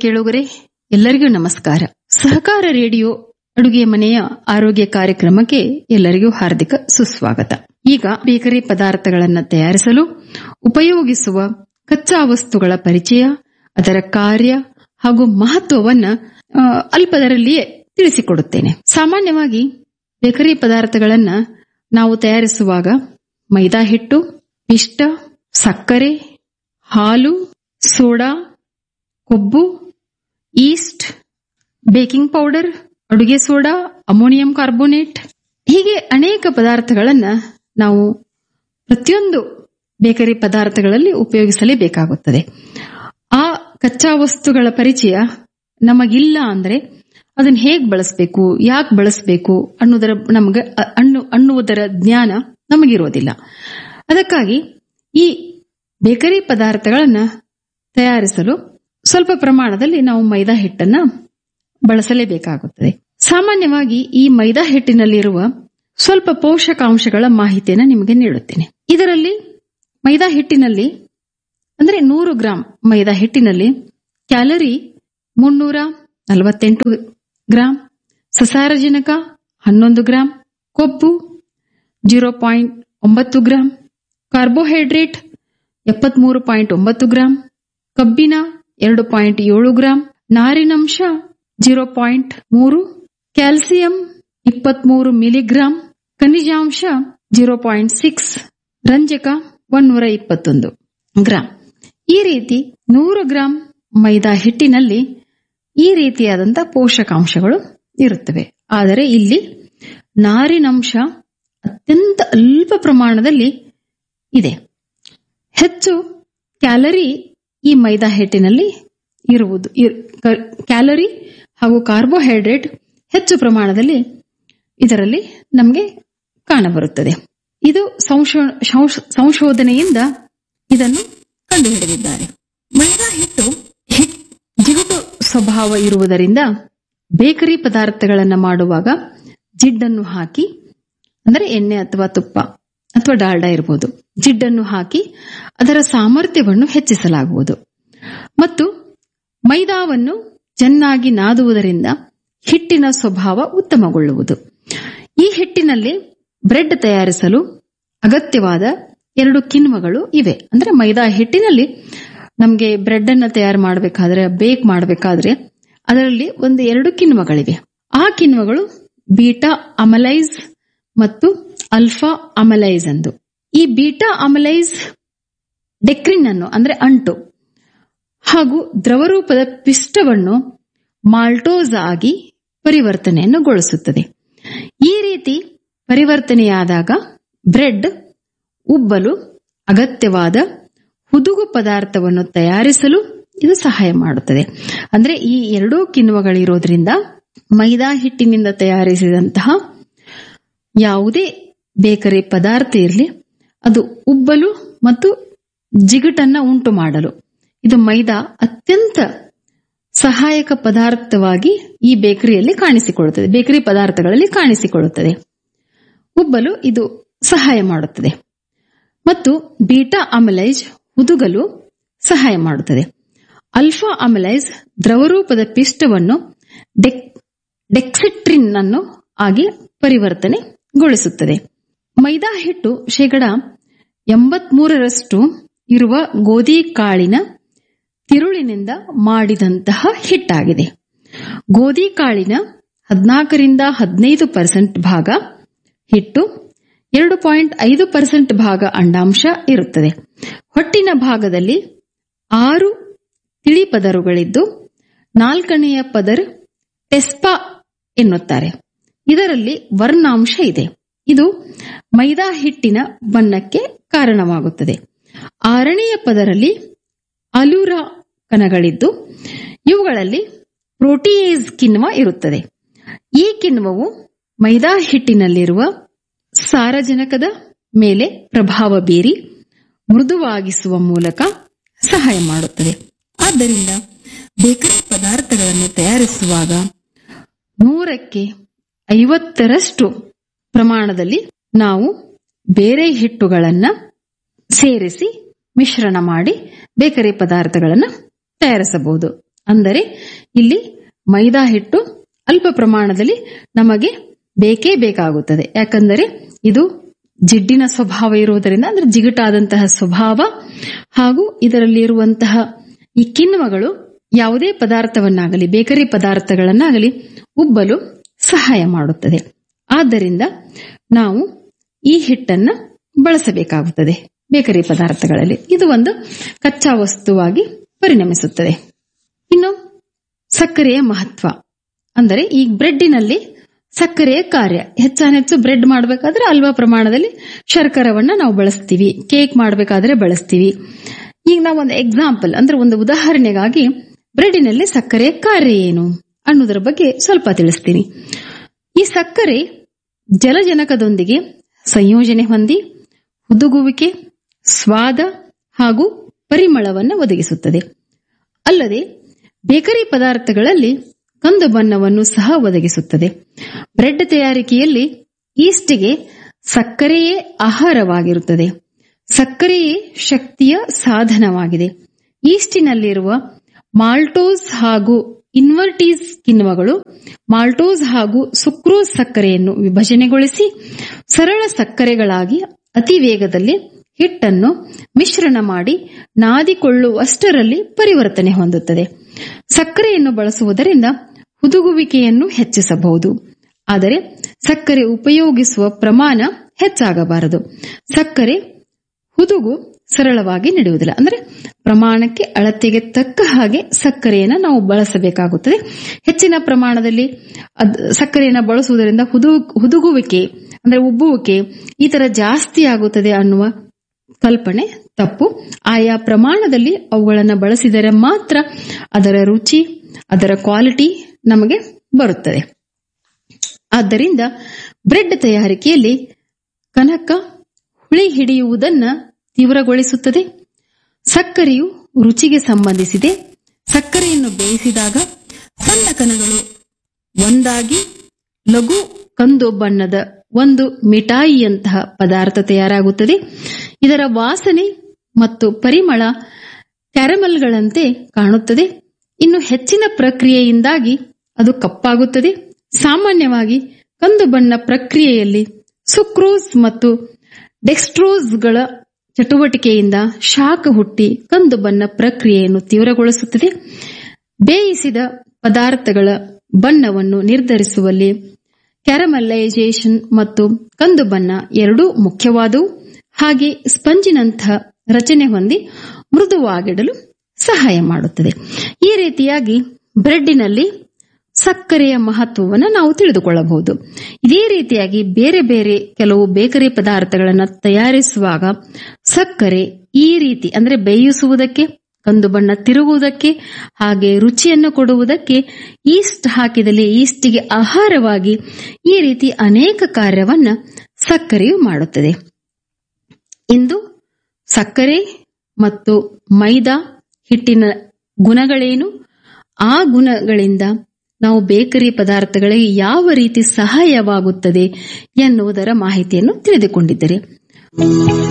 ಕೇಳುಗರೆ ಎಲ್ಲರಿಗೂ ನಮಸ್ಕಾರ ಸಹಕಾರ ರೇಡಿಯೋ ಅಡುಗೆ ಮನೆಯ ಆರೋಗ್ಯ ಕಾರ್ಯಕ್ರಮಕ್ಕೆ ಎಲ್ಲರಿಗೂ ಹಾರ್ದಿಕ ಸುಸ್ವಾಗತ ಈಗ ಬೇಕರಿ ಪದಾರ್ಥಗಳನ್ನು ತಯಾರಿಸಲು ಉಪಯೋಗಿಸುವ ಕಚ್ಚಾ ವಸ್ತುಗಳ ಪರಿಚಯ ಅದರ ಕಾರ್ಯ ಹಾಗೂ ಮಹತ್ವವನ್ನ ಆ, ಅಲ್ಪದರಲ್ಲಿಯೇ ತಿಳಿಸಿಕೊಡುತ್ತೇನೆ ಸಾಮಾನ್ಯವಾಗಿ ಬೇಕರಿ ಪದಾರ್ಥಗಳನ್ನ ನಾವು ತಯಾರಿಸುವಾಗ ಮೈದಾ ಹಿಟ್ಟು ಪಿಷ್ಟ ಸಕ್ಕರೆ ಹಾಲು ಸೋಡಾ ಕೊಬ್ಬು ಈಸ್ಟ್ ಬೇಕಿಂಗ್ ಪೌಡರ್ ಅಡುಗೆ ಸೋಡಾ ಅಮೋನಿಯಂ ಕಾರ್ಬೋನೇಟ್ ಹೀಗೆ ಅನೇಕ ಪದಾರ್ಥಗಳನ್ನ ನಾವು ಪ್ರತಿಯೊಂದು ಬೇಕರಿ ಪದಾರ್ಥಗಳಲ್ಲಿ ಉಪಯೋಗಿಸಲೇಬೇಕಾಗುತ್ತದೆ ಆ ಕಚ್ಚಾ ವಸ್ತುಗಳ ಪರಿಚಯ ನಮಗಿಲ್ಲ ಅಂದ್ರೆ ಅದನ್ನ ಹೇಗ್ ಬಳಸಬೇಕು ಯಾಕೆ ಬಳಸಬೇಕು ಅನ್ನೋದರ ನಮಗೆ ಅನ್ನು ಅನ್ನುವುದರ ಜ್ಞಾನ ನಮಗಿರೋದಿಲ್ಲ ಅದಕ್ಕಾಗಿ ಈ ಬೇಕರಿ ಪದಾರ್ಥಗಳನ್ನ ತಯಾರಿಸಲು ಸ್ವಲ್ಪ ಪ್ರಮಾಣದಲ್ಲಿ ನಾವು ಮೈದಾ ಹಿಟ್ಟನ್ನ ಬಳಸಲೇಬೇಕಾಗುತ್ತದೆ ಸಾಮಾನ್ಯವಾಗಿ ಈ ಮೈದಾ ಹಿಟ್ಟಿನಲ್ಲಿರುವ ಸ್ವಲ್ಪ ಪೋಷಕಾಂಶಗಳ ಮಾಹಿತಿಯನ್ನು ನಿಮಗೆ ನೀಡುತ್ತೇನೆ ಇದರಲ್ಲಿ ಮೈದಾ ಹಿಟ್ಟಿನಲ್ಲಿ ಅಂದ್ರೆ ನೂರು ಗ್ರಾಂ ಮೈದಾ ಹಿಟ್ಟಿನಲ್ಲಿ ಕ್ಯಾಲರಿ ಮುನ್ನೂರ ನಲವತ್ತೆಂಟು ಗ್ರಾಂ ಸಸಾರಜನಕ ಹನ್ನೊಂದು ಗ್ರಾಂ ಕೊಬ್ಬು ಜೀರೋ ಪಾಯಿಂಟ್ ಒಂಬತ್ತು ಗ್ರಾಂ ಕಾರ್ಬೋಹೈಡ್ರೇಟ್ ಎಪ್ಪತ್ಮೂರು ಪಾಯಿಂಟ್ ಒಂಬತ್ತು ಗ್ರಾಂ ಕಬ್ಬಿನ ಎರಡು ಪಾಯಿಂಟ್ ಏಳು ಗ್ರಾಂ ನಾರಿನಂಶ ಜೀರೋ ಪಾಯಿಂಟ್ ಮೂರು ಕ್ಯಾಲ್ಸಿಯಂ ಇಪ್ಪತ್ಮೂರು ಮಿಲಿಗ್ರಾಂ ಖನಿಜಾಂಶ ಜೀರೋ ಪಾಯಿಂಟ್ ಸಿಕ್ಸ್ ರಂಜಕ ಒನ್ನೂರ ಇಪ್ಪತ್ತೊಂದು ಗ್ರಾಂ ಈ ರೀತಿ ನೂರು ಗ್ರಾಂ ಮೈದಾ ಹಿಟ್ಟಿನಲ್ಲಿ ಈ ರೀತಿಯಾದಂತಹ ಪೋಷಕಾಂಶಗಳು ಇರುತ್ತವೆ ಆದರೆ ಇಲ್ಲಿ ನಾರಿನಂಶ ಅತ್ಯಂತ ಅಲ್ಪ ಪ್ರಮಾಣದಲ್ಲಿ ಇದೆ ಹೆಚ್ಚು ಕ್ಯಾಲರಿ ಈ ಮೈದಾ ಹಿಟ್ಟಿನಲ್ಲಿ ಇರುವುದು ಇರ್- ಕ- ಕ್ಯಾಲರಿ ಹಾಗೂ ಕಾರ್ಬೋಹೈಡ್ರೇಟ್ ಹೆಚ್ಚು ಪ್ರಮಾಣದಲ್ಲಿ ಇದರಲ್ಲಿ ನಮಗೆ ಕಾಣಬರುತ್ತದೆ ಇದು ಸಂಶೋ- ಸಂಶ್- ಸಂಶೋಧನೆಯಿಂದ ಇದನ್ನು ಕಂಡುಹಿಡಿದಿದ್ದಾರೆ ಮೈದಾ ಹಿಟ್ಟು ಹಿಟ್- ಜಿಗುಟು ಸ್ವಭಾವ ಇರುವುದರಿಂದ ಬೇಕರಿ ಪದಾರ್ಥಗಳನ್ನು ಮಾಡುವಾಗ ಜಿಡ್ಡನ್ನು ಹಾಕಿ ಅಂದರೆ ಎಣ್ಣೆ ಅಥವಾ ತುಪ್ಪ ಅಥವಾ ಡಾಲ್ಡಾ ಇರಬಹುದು ಜಿಡ್ಡನ್ನು ಹಾಕಿ ಅದರ ಸಾಮರ್ಥ್ಯವನ್ನು ಹೆಚ್ಚಿಸಲಾಗುವುದು ಮತ್ತು ಮೈದಾವನ್ನು ಚೆನ್ನಾಗಿ ನಾದುವುದರಿಂದ ಹಿಟ್ಟಿನ ಸ್ವಭಾವ ಉತ್ತಮಗೊಳ್ಳುವುದು ಈ ಹಿಟ್ಟಿನಲ್ಲಿ ಬ್ರೆಡ್ ತಯಾರಿಸಲು ಅಗತ್ಯವಾದ ಎರಡು ಕಿಣ್ವಗಳು ಇವೆ ಅಂದ್ರೆ ಮೈದಾ ಹಿಟ್ಟಿನಲ್ಲಿ ನಮಗೆ ಬ್ರೆಡ್ ಅನ್ನು ತಯಾರು ಮಾಡಬೇಕಾದ್ರೆ ಬೇಕ್ ಮಾಡಬೇಕಾದ್ರೆ ಅದರಲ್ಲಿ ಒಂದು ಎರಡು ಕಿಣ್ವಗಳಿವೆ ಆ ಕಿಣ್ವಗಳು ಬೀಟಾ ಅಮಲೈಸ್ ಮತ್ತು ಅಲ್ಫಾ ಅಮಲೈಸ್ ಎಂದು ಈ ಬೀಟಾ ಅಮಲೈಸ್ ಡೆಕ್ರಿನ್ ಅನ್ನು ಅಂದ್ರೆ ಅಂಟು ಹಾಗೂ ದ್ರವರೂಪದ ಪಿಷ್ಟವನ್ನು ಮಾಲ್ಟೋಸ್ ಆಗಿ ಪರಿವರ್ತನೆಯನ್ನು ಗೊಳಿಸುತ್ತದೆ ಈ ರೀತಿ ಪರಿವರ್ತನೆಯಾದಾಗ ಬ್ರೆಡ್ ಉಬ್ಬಲು ಅಗತ್ಯವಾದ ಹುದುಗು ಪದಾರ್ಥವನ್ನು ತಯಾರಿಸಲು ಇದು ಸಹಾಯ ಮಾಡುತ್ತದೆ ಅಂದ್ರೆ ಈ ಎರಡೂ ಕಿಣ್ವಗಳಿರೋದ್ರಿಂದ ಮೈದಾ ಹಿಟ್ಟಿನಿಂದ ತಯಾರಿಸಿದಂತಹ ಯಾವುದೇ ಬೇಕರಿ ಪದಾರ್ಥ ಇರಲಿ ಅದು ಉಬ್ಬಲು ಮತ್ತು ಜಿಗುಟನ್ನ ಉಂಟು ಮಾಡಲು ಇದು ಮೈದಾ ಅತ್ಯಂತ ಸಹಾಯಕ ಪದಾರ್ಥವಾಗಿ ಈ ಬೇಕರಿಯಲ್ಲಿ ಕಾಣಿಸಿಕೊಳ್ಳುತ್ತದೆ ಬೇಕರಿ ಪದಾರ್ಥಗಳಲ್ಲಿ ಕಾಣಿಸಿಕೊಳ್ಳುತ್ತದೆ ಉಬ್ಬಲು ಇದು ಸಹಾಯ ಮಾಡುತ್ತದೆ ಮತ್ತು ಬೀಟಾ ಅಮಲೈಜ್ ಹುದುಗಲು ಸಹಾಯ ಮಾಡುತ್ತದೆ ಅಲ್ಫಾ ಅಮಲೈಸ್ ದ್ರವರೂಪದ ಪಿಷ್ಟವನ್ನು ಡೆಕ್ ಡೆಕ್ಸಿಟ್ರಿನ್ ಅನ್ನು ಆಗಿ ಪರಿವರ್ತನೆಗೊಳಿಸುತ್ತದೆ ಮೈದಾ ಹಿಟ್ಟು ಶೇಕಡ ಎಂಬತ್ಮೂರರಷ್ಟು ಇರುವ ಗೋಧಿ ಕಾಳಿನ ತಿರುಳಿನಿಂದ ಮಾಡಿದಂತಹ ಹಿಟ್ಟಾಗಿದೆ ಗೋಧಿ ಕಾಳಿನ ಹದಿನಾಲ್ಕರಿಂದ ಹದಿನೈದು ಪರ್ಸೆಂಟ್ ಭಾಗ ಹಿಟ್ಟು ಎರಡು ಪಾಯಿಂಟ್ ಐದು ಪರ್ಸೆಂಟ್ ಭಾಗ ಅಂಡಾಂಶ ಇರುತ್ತದೆ ಹೊಟ್ಟಿನ ಭಾಗದಲ್ಲಿ ಆರು ತಿಳಿ ಪದರುಗಳಿದ್ದು ನಾಲ್ಕನೆಯ ಪದರ್ ಟೆಸ್ಪಾ ಎನ್ನುತ್ತಾರೆ ಇದರಲ್ಲಿ ವರ್ಣಾಂಶ ಇದೆ ಇದು ಮೈದಾ ಹಿಟ್ಟಿನ ಬಣ್ಣಕ್ಕೆ ಕಾರಣವಾಗುತ್ತದೆ ಆರನೆಯ ಪದರಲ್ಲಿ ಅಲೂರಾ ಕಣಗಳಿದ್ದು ಇವುಗಳಲ್ಲಿ ಪ್ರೋಟಿಯೇಸ್ ಕಿಣ್ವ ಇರುತ್ತದೆ ಈ ಕಿಣ್ವವು ಮೈದಾ ಹಿಟ್ಟಿನಲ್ಲಿರುವ ಸಾರಜನಕದ ಮೇಲೆ ಪ್ರಭಾವ ಬೀರಿ ಮೃದುವಾಗಿಸುವ ಮೂಲಕ ಸಹಾಯ ಮಾಡುತ್ತದೆ ಆದ್ದರಿಂದ ಬೇಕರಿ ಪದಾರ್ಥಗಳನ್ನು ತಯಾರಿಸುವಾಗ ನೂರಕ್ಕೆ ಐವತ್ತರಷ್ಟು ಪ್ರಮಾಣದಲ್ಲಿ ನಾವು ಬೇರೆ ಹಿಟ್ಟುಗಳನ್ನ ಸೇರಿಸಿ ಮಿಶ್ರಣ ಮಾಡಿ ಬೇಕರಿ ಪದಾರ್ಥಗಳನ್ನು ತಯಾರಿಸಬಹುದು ಅಂದರೆ ಇಲ್ಲಿ ಮೈದಾ ಹಿಟ್ಟು ಅಲ್ಪ ಪ್ರಮಾಣದಲ್ಲಿ ನಮಗೆ ಬೇಕೇ ಬೇಕಾಗುತ್ತದೆ ಯಾಕಂದರೆ ಇದು ಜಿಡ್ಡಿನ ಸ್ವಭಾವ ಇರುವುದರಿಂದ ಅಂದ್ರೆ ಜಿಗುಟಾದಂತಹ ಸ್ವಭಾವ ಹಾಗೂ ಇದರಲ್ಲಿ ಇರುವಂತಹ ಈ ಕಿಣ್ವಗಳು ಯಾವುದೇ ಪದಾರ್ಥವನ್ನಾಗಲಿ ಬೇಕರಿ ಪದಾರ್ಥಗಳನ್ನಾಗಲಿ ಉಬ್ಬಲು ಸಹಾಯ ಮಾಡುತ್ತದೆ ಆದ್ದರಿಂದ ನಾವು ಈ ಹಿಟ್ಟನ್ನ ಬಳಸಬೇಕಾಗುತ್ತದೆ ಬೇಕರಿ ಪದಾರ್ಥಗಳಲ್ಲಿ ಇದು ಒಂದು ಕಚ್ಚಾ ವಸ್ತುವಾಗಿ ಪರಿಣಮಿಸುತ್ತದೆ ಇನ್ನು ಸಕ್ಕರೆಯ ಮಹತ್ವ ಅಂದರೆ ಈ ಬ್ರೆಡ್ಡಿನಲ್ಲಿ ಸಕ್ಕರೆಯ ಕಾರ್ಯ ಹೆಚ್ಚಾನೆಚ್ಚು ಬ್ರೆಡ್ ಮಾಡಬೇಕಾದ್ರೆ ಅಲ್ವಾ ಪ್ರಮಾಣದಲ್ಲಿ ಶರ್ಕರವನ್ನ ನಾವು ಬಳಸ್ತೀವಿ ಕೇಕ್ ಮಾಡಬೇಕಾದ್ರೆ ಬಳಸ್ತೀವಿ ಈಗ ನಾವು ಒಂದು ಎಕ್ಸಾಂಪಲ್ ಅಂದ್ರೆ ಒಂದು ಉದಾಹರಣೆಗಾಗಿ ಬ್ರೆಡ್ಡಿನಲ್ಲಿ ಸಕ್ಕರೆಯ ಕಾರ್ಯ ಏನು ಅನ್ನೋದರ ಬಗ್ಗೆ ಸ್ವಲ್ಪ ತಿಳಿಸ್ತೀನಿ ಈ ಸಕ್ಕರೆ ಜಲಜನಕದೊಂದಿಗೆ ಸಂಯೋಜನೆ ಹೊಂದಿ ಹುದುಗುವಿಕೆ ಸ್ವಾದ ಹಾಗೂ ಪರಿಮಳವನ್ನು ಒದಗಿಸುತ್ತದೆ ಅಲ್ಲದೆ ಬೇಕರಿ ಪದಾರ್ಥಗಳಲ್ಲಿ ಕಂದು ಬಣ್ಣವನ್ನು ಸಹ ಒದಗಿಸುತ್ತದೆ ಬ್ರೆಡ್ ತಯಾರಿಕೆಯಲ್ಲಿ ಈಸ್ಟ್ಗೆ ಸಕ್ಕರೆಯೇ ಆಹಾರವಾಗಿರುತ್ತದೆ ಸಕ್ಕರೆಯೇ ಶಕ್ತಿಯ ಸಾಧನವಾಗಿದೆ ಈಸ್ಟಿನಲ್ಲಿರುವ ಮಾಲ್ಟೋಸ್ ಹಾಗೂ ಇನ್ವರ್ಟೀಸ್ ಕಿಣ್ವಗಳು ಮಾಲ್ಟೋಸ್ ಹಾಗೂ ಸುಕ್ರೋಸ್ ಸಕ್ಕರೆಯನ್ನು ವಿಭಜನೆಗೊಳಿಸಿ ಸರಳ ಸಕ್ಕರೆಗಳಾಗಿ ಅತಿ ವೇಗದಲ್ಲಿ ಹಿಟ್ಟನ್ನು ಮಿಶ್ರಣ ಮಾಡಿ ನಾದಿಕೊಳ್ಳುವಷ್ಟರಲ್ಲಿ ಪರಿವರ್ತನೆ ಹೊಂದುತ್ತದೆ ಸಕ್ಕರೆಯನ್ನು ಬಳಸುವುದರಿಂದ ಹುದುಗುವಿಕೆಯನ್ನು ಹೆಚ್ಚಿಸಬಹುದು ಆದರೆ ಸಕ್ಕರೆ ಉಪಯೋಗಿಸುವ ಪ್ರಮಾಣ ಹೆಚ್ಚಾಗಬಾರದು ಸಕ್ಕರೆ ಹುದುಗು ಸರಳವಾಗಿ ನಡೆಯುವುದಿಲ್ಲ ಅಂದ್ರೆ ಪ್ರಮಾಣಕ್ಕೆ ಅಳತೆಗೆ ತಕ್ಕ ಹಾಗೆ ಸಕ್ಕರೆಯನ್ನು ನಾವು ಬಳಸಬೇಕಾಗುತ್ತದೆ ಹೆಚ್ಚಿನ ಪ್ರಮಾಣದಲ್ಲಿ ಅದ್ ಸಕ್ಕರೆಯನ್ನು ಬಳಸುವುದರಿಂದ ಹುದು ಹುದುಗುವಿಕೆ ಅಂದ್ರೆ ಉಬ್ಬುವಿಕೆ ಈ ತರ ಜಾಸ್ತಿ ಆಗುತ್ತದೆ ಅನ್ನುವ ಕಲ್ಪನೆ ತಪ್ಪು ಆಯಾ ಪ್ರಮಾಣದಲ್ಲಿ ಅವುಗಳನ್ನು ಬಳಸಿದರೆ ಮಾತ್ರ ಅದರ ರುಚಿ ಅದರ ಕ್ವಾಲಿಟಿ ನಮಗೆ ಬರುತ್ತದೆ ಆದ್ದರಿಂದ ಬ್ರೆಡ್ ತಯಾರಿಕೆಯಲ್ಲಿ ಕನಕ ಹುಳಿ ಹಿಡಿಯುವುದನ್ನ ತೀವ್ರಗೊಳಿಸುತ್ತದೆ ಸಕ್ಕರೆಯು ರುಚಿಗೆ ಸಂಬಂಧಿಸಿದೆ ಸಕ್ಕರೆಯನ್ನು ಬೇಯಿಸಿದಾಗ ಸಣ್ಣ ಕಣಗಳು ಒಂದಾಗಿ ಲಘು ಕಂದು ಬಣ್ಣದ ಒಂದು ಮಿಠಾಯಿಯಂತಹ ಪದಾರ್ಥ ತಯಾರಾಗುತ್ತದೆ ಇದರ ವಾಸನೆ ಮತ್ತು ಪರಿಮಳ ಕ್ಯಾರಮಲ್ಗಳಂತೆ ಕಾಣುತ್ತದೆ ಇನ್ನು ಹೆಚ್ಚಿನ ಪ್ರಕ್ರಿಯೆಯಿಂದಾಗಿ ಅದು ಕಪ್ಪಾಗುತ್ತದೆ ಸಾಮಾನ್ಯವಾಗಿ ಕಂದು ಬಣ್ಣ ಪ್ರಕ್ರಿಯೆಯಲ್ಲಿ ಸುಕ್ರೋಸ್ ಮತ್ತು ಡೆಕ್ಸ್ಟ್ರೋಸ್ಗಳ ಚಟುವಟಿಕೆಯಿಂದ ಶಾಖ ಹುಟ್ಟಿ ಕಂದು ಬಣ್ಣ ಪ್ರಕ್ರಿಯೆಯನ್ನು ತೀವ್ರಗೊಳಿಸುತ್ತದೆ ಬೇಯಿಸಿದ ಪದಾರ್ಥಗಳ ಬಣ್ಣವನ್ನು ನಿರ್ಧರಿಸುವಲ್ಲಿ ಕ್ಯಾರಮಲೈಸೇಷನ್ ಮತ್ತು ಕಂದು ಬಣ್ಣ ಎರಡೂ ಮುಖ್ಯವಾದವು ಹಾಗೆ ಸ್ಪಂಜಿನಂತಹ ರಚನೆ ಹೊಂದಿ ಮೃದುವಾಗಿಡಲು ಸಹಾಯ ಮಾಡುತ್ತದೆ ಈ ರೀತಿಯಾಗಿ ಬ್ರೆಡ್ಡಿನಲ್ಲಿ ಸಕ್ಕರೆಯ ಮಹತ್ವವನ್ನು ನಾವು ತಿಳಿದುಕೊಳ್ಳಬಹುದು ಇದೇ ರೀತಿಯಾಗಿ ಬೇರೆ ಬೇರೆ ಕೆಲವು ಬೇಕರಿ ಪದಾರ್ಥಗಳನ್ನು ತಯಾರಿಸುವಾಗ ಸಕ್ಕರೆ ಈ ರೀತಿ ಅಂದ್ರೆ ಬೇಯಿಸುವುದಕ್ಕೆ ಕಂದು ಬಣ್ಣ ತಿರುಗುವುದಕ್ಕೆ ಹಾಗೆ ರುಚಿಯನ್ನು ಕೊಡುವುದಕ್ಕೆ ಈಸ್ಟ್ ಹಾಕಿದಲ್ಲಿ ಈಸ್ಟಿಗೆ ಆಹಾರವಾಗಿ ಈ ರೀತಿ ಅನೇಕ ಕಾರ್ಯವನ್ನ ಸಕ್ಕರೆಯು ಮಾಡುತ್ತದೆ ಇಂದು ಸಕ್ಕರೆ ಮತ್ತು ಮೈದಾ ಹಿಟ್ಟಿನ ಗುಣಗಳೇನು ಆ ಗುಣಗಳಿಂದ ನಾವು ಬೇಕರಿ ಪದಾರ್ಥಗಳಿಗೆ ಯಾವ ರೀತಿ ಸಹಾಯವಾಗುತ್ತದೆ ಎನ್ನುವುದರ ಮಾಹಿತಿಯನ್ನು ತಿಳಿದುಕೊಂಡಿದ್ದರೆ